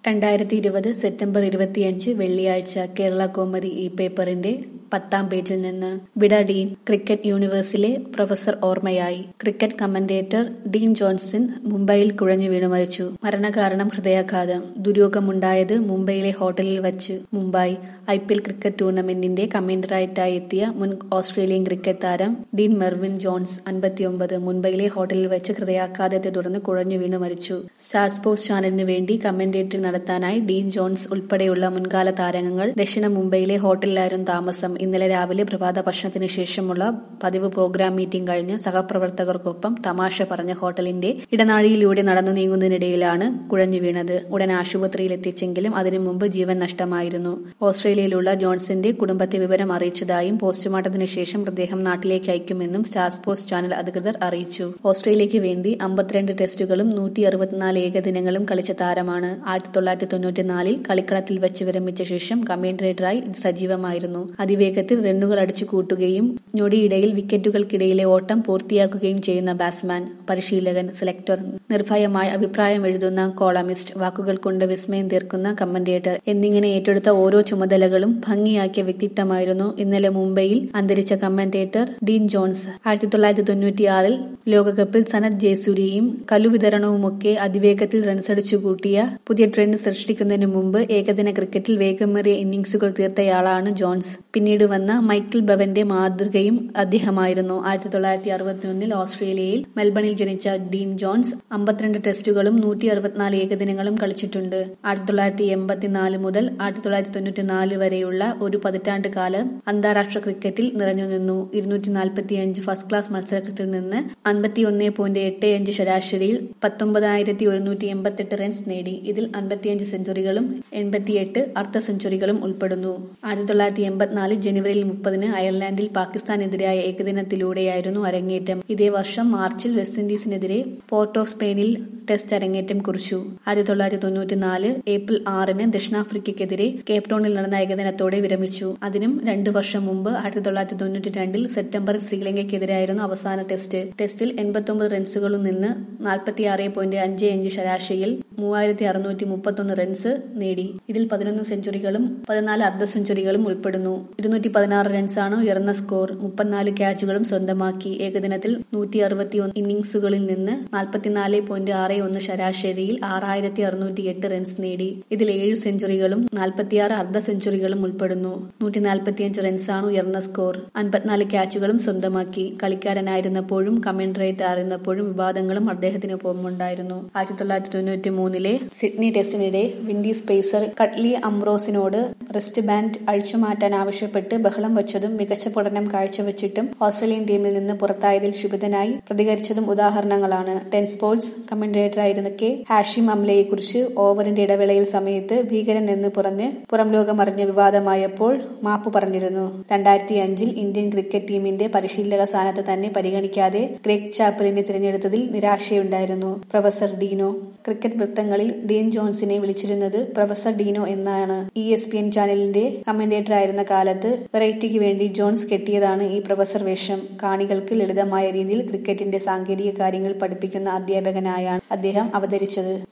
രണ്ടായിരത്തി ഇരുപത് സെപ്റ്റംബർ ഇരുപത്തിയഞ്ച് വെള്ളിയാഴ്ച കേരള കോമതി ഈ പേപ്പറിന്റെ പത്താം പേജിൽ നിന്ന് ബിഡ ഡീൻ ക്രിക്കറ്റ് യൂണിവേഴ്സിലെ പ്രൊഫസർ ഓർമ്മയായി ക്രിക്കറ്റ് കമന്റേറ്റർ ഡീൻ ജോൺസൺ മുംബൈയിൽ കുഴഞ്ഞു വീണു മരിച്ചു മരണകാരണം ഹൃദയാഘാതം ദുര്യോഗമുണ്ടായത് മുംബൈയിലെ ഹോട്ടലിൽ വച്ച് Mumbai I P L cricket ടൂർണമെന്റിന്റെ കമന്ററായിട്ടായി എത്തിയ മുൻ ഓസ്ട്രേലിയൻ ക്രിക്കറ്റ് താരം ഡീൻ മെർവിൻ ജോൺസ് അൻപത്തിയൊമ്പത് മുംബൈയിലെ ഹോട്ടലിൽ വെച്ച് ഹൃദയാഘാതത്തെ തുടർന്ന് കുഴഞ്ഞു വീണു മരിച്ചു സ്റ്റാർ സ്പോർട്സ് ചാനലിന് വേണ്ടി കമന്റേറ്ററി നടത്താനായി ഡീൻ ജോൺസ് ഉൾപ്പെടെയുള്ള മുൻകാല താരങ്ങൾ ദക്ഷിണ മുംബൈയിലെ ഹോട്ടലിലായിരുന്നു താമസം ഇന്നലെ രാവിലെ പ്രഭാത ഭക്ഷണത്തിന് ശേഷമുള്ള പതിവ് പ്രോഗ്രാം മീറ്റിംഗ് കഴിഞ്ഞ് സഹപ്രവർത്തകർക്കൊപ്പം തമാശ പറഞ്ഞ ഹോട്ടലിന്റെ ഇടനാഴിയിലൂടെ നടന്നു നീങ്ങുന്നതിനിടയിലാണ് കുഴഞ്ഞു വീണത് ഉടൻ ആശുപത്രിയിൽ എത്തിച്ചെങ്കിലും അതിനു മുമ്പ് ജീവൻ നഷ്ടമായിരുന്നു ഓസ്ട്രേലിയയിലുള്ള ജോൺസന്റെ കുടുംബത്തെ വിവരം അറിയിച്ചതായും പോസ്റ്റ്മോർട്ടത്തിന് ശേഷം മൃതദേഹം നാട്ടിലേക്ക് അയക്കുമെന്നും സ്റ്റാർ സ്പോർട്സ് ചാനൽ അധികൃതർ അറിയിച്ചു ഓസ്ട്രേലിയയ്ക്ക് വേണ്ടി അമ്പത്തിരണ്ട് ടെസ്റ്റുകളും നൂറ്റി അറുപത്തിനാല് ഏകദിനങ്ങളും കളിച്ച താരമാണ് ആയിരത്തി തൊള്ളായിരത്തി തൊണ്ണൂറ്റിനാലിൽ കളിക്കളത്തിൽ വെച്ച് വിരമിച്ച ശേഷം കമന്റേറ്ററായി സജീവമായിരുന്നു അതിവേഗത്തിൽ റണ്ണുകൾ അടിച്ചു കൂട്ടുകയും ഞൊടിയിടയിൽ വിക്കറ്റുകൾക്കിടയിലെ ഓട്ടം പൂർത്തിയാക്കുകയും ചെയ്യുന്ന ബാറ്റ്സ്മാൻ പരിശീലകൻ സെലക്ടർ നിർഭയമായ അഭിപ്രായം എഴുതുന്ന കോളമിസ്റ്റ് വാക്കുകൾ കൊണ്ട് വിസ്മയം തീർക്കുന്ന കമന്റേറ്റർ എന്നിങ്ങനെ ഏറ്റെടുത്ത ഓരോ ചുമതലകളും ഭംഗിയാക്കിയ വ്യക്തിത്വമായിരുന്നു ഇന്നലെ മുംബൈയിൽ അന്തരിച്ച കമന്റേറ്റർ ഡീൻ ജോൺസ് ആയിരത്തി തൊള്ളായിരത്തി തൊണ്ണൂറ്റിയാറിൽ ലോകകപ്പിൽ സനത് ജയസൂരിയും കലുവിതരണവുമൊക്കെ അതിവേഗത്തിൽ റൺസടിച്ചു കൂട്ടിയ പുതിയ ട്രെൻഡ് സൃഷ്ടിക്കുന്നതിന് മുമ്പ് ഏകദിന ക്രിക്കറ്റിൽ വേഗമേറിയ ഇന്നിംഗ്സുകൾ തീർത്തയാളാണ് ജോൺസ് പിന്നീട് വന്ന മൈക്കിൾ ബവന്റെ മാതൃകയും അദ്ദേഹമായിരുന്നു ആയിരത്തി തൊള്ളായിരത്തി അറുപത്തിയൊന്നിൽ ഓസ്ട്രേലിയയിൽ മെൽബണിൽ ജനിച്ച ഡീൻ ജോൺസ് അമ്പത്തിരണ്ട് ടെസ്റ്റുകളും നൂറ്റി അറുപത്തിനാല് ഏകദിനങ്ങളും കളിച്ചിട്ടുണ്ട് ആയിരത്തി തൊള്ളായിരത്തി എൺപത്തിനാല് മുതൽ ആയിരത്തി തൊള്ളായിരത്തി തൊണ്ണൂറ്റിനാല് വരെയുള്ള ഒരു പതിറ്റാണ്ട് കാലം അന്താരാഷ്ട്ര ക്രിക്കറ്റിൽ നിറഞ്ഞു നിന്നു ഇരുന്നൂറ്റി നാൽപ്പത്തിയഞ്ച് ഫസ്റ്റ് ക്ലാസ് മത്സരത്തിൽ നിന്ന് അൻപത്തിയൊന്ന് പോയിന്റ് എട്ട് അഞ്ച് ശരാശരിയിൽ പത്തൊമ്പതായിരത്തി ഒരുന്നൂറ്റി എൺപത്തെട്ട് റൺസ് നേടി ഇതിൽ അൻപത്തിയഞ്ച് സെഞ്ചുറികളും എൺപത്തിയെട്ട് അർദ്ധ സെഞ്ചുറികളും ഉൾപ്പെടുന്നു ആയിരത്തി തൊള്ളായിരത്തി എൺപത്തിനാല് ജനുവരിയിൽ മുപ്പതിന് അയർലാൻഡിൽ പാകിസ്ഥാനെതിരായ ഏകദിനത്തിലൂടെയായിരുന്നു അരങ്ങേറ്റം ഇതേ വർഷം മാർച്ചിൽ വെസ്റ്റ് ഇൻഡീസിനെതിരെ പോർട്ട് ഓഫ് സ്പെയിനിൽ ടെസ്റ്റ് അരങ്ങേറ്റം കുറിച്ചു ആയിരത്തി തൊള്ളായിരത്തി തൊണ്ണൂറ്റിനാല് ഏപ്രിൽ ആറിന് ദക്ഷിണാഫ്രിക്കയ്ക്കെതിരെ കേപ്പ് ടൗണിൽ നടന്ന ഏകദിനത്തോടെ വിരമിച്ചു അതിനും രണ്ടു വർഷം മുമ്പ് ആയിരത്തി തൊള്ളായിരത്തി തൊണ്ണൂറ്റി രണ്ടിൽ സെപ്റ്റംബറിൽ ശ്രീലങ്കയ്ക്കെതിരായിരുന്നു അവസാന ടെസ്റ്റ് ടെസ്റ്റിൽ എൺപത്തൊമ്പത് റൺസുകളിൽ നിന്ന് നാൽപ്പത്തിയാറ് പോയിന്റ് അഞ്ച് അഞ്ച് ശരാശരിയിൽ മൂവായിരത്തി അറുന്നൂറ്റി മുപ്പത്തൊന്ന് റൺസ് നേടി ഇതിൽ പതിനൊന്ന് സെഞ്ചുറികളും പതിനാല് അർദ്ധ സെഞ്ചുറികളും ഉൾപ്പെടുന്നു ഇരുന്നൂറ്റി പതിനാറ് റൺസാണ് ഉയർന്ന സ്കോർ മുപ്പത്തിനാല് ക്യാച്ചുകളും സ്വന്തമാക്കി ഏകദിനത്തിൽ നൂറ്റി അറുപത്തി ഒന്ന് ഇന്നിംഗ്സുകളിൽ നിന്ന് നാൽപ്പത്തിനാല് പോയിന്റ് ആറ് ഒന്ന് ശരാശരിയിൽ ആറായിരത്തി അറുന്നൂറ്റി എട്ട് റൺസ് നേടി ഇതിൽ ഏഴ് സെഞ്ചുറികളും നാൽപ്പത്തിയാറ് അർദ്ധ സെഞ്ചുറികളും ഉൾപ്പെടുന്നു നൂറ്റി നാൽപ്പത്തിയഞ്ച് റൺസാണ് ഉയർന്ന സ്കോർ അൻപത്തിനാല് ക്യാച്ചുകളും സ്വന്തമാക്കി കളിക്കാരനായിരുന്നപ്പോഴും കമന്ററേറ്റ് ആയിരുന്നപ്പോഴും വിവാദങ്ങളും അദ്ദേഹത്തിനൊപ്പം ഉണ്ടായിരുന്നു ആയിരത്തി തൊള്ളായിരത്തി തൊണ്ണൂറ്റി മൂന്നിലെ സിഡ്നി ടെസ്റ്റിനിടെ വിൻഡീസ് പേസർ കട്ട്ലി അംബ്രോസിനോട് റെസ്റ്റ് ബാൻഡ് അഴിച്ചുമാറ്റാൻ ആവശ്യപ്പെട്ട് ബഹളം വച്ചതും മികച്ച പഠനം കാഴ്ചവെച്ചിട്ടും ഓസ്ട്രേലിയൻ ടീമിൽ നിന്ന് പുറത്തായതിൽ ക്ഷുഭിതനായി പ്രതികരിച്ചതും ഉദാഹരണങ്ങളാണ് ടെൻ സ്പോർട്സ് കമന്റേറ്ററായിരുന്ന കെ ഹാഷിം അംലയെക്കുറിച്ച് ഓവറിന്റെ ഇടവേളയിൽ സമയത്ത് ഭീകരൻ എന്ന് പറഞ്ഞ് പുറം ലോകമറിഞ്ഞ വിവാദമായപ്പോൾ മാപ്പ് പറഞ്ഞിരുന്നു രണ്ടായിരത്തി അഞ്ചിൽ ഇന്ത്യൻ ക്രിക്കറ്റ് ടീമിന്റെ പരിശീലക സ്ഥാനത്ത് തന്നെ പരിഗണിക്കാതെ ഗ്രേഗ് ചാപ്പലിനെ തിരഞ്ഞെടുത്തതിൽ നിരാശയുണ്ടായിരുന്നു പ്രൊഫസർ ഡീനോ ക്രിക്കറ്റ് വൃത്തങ്ങളിൽ ഡീൻ ജോൺസിനെ വിളിച്ചിരുന്നത് പ്രൊഫസർ ഡീനോ എന്നാണ് ഇ എസ് പി എൻ ചാനലിന്റെ കമന്റേറ്റർ ആയിരുന്ന കാലത്ത് വെറൈറ്റിക്ക് വേണ്ടി ജോൺസ് കെട്ടിയതാണ് ഈ പ്രൊഫസർ വേഷം കാണികൾക്ക് ലളിതമായ രീതിയിൽ ക്രിക്കറ്റിന്റെ സാങ്കേതിക കാര്യങ്ങൾ പഠിപ്പിക്കുന്ന അധ്യാപകനായാണ് അദ്ദേഹം അവതരിച്ചത്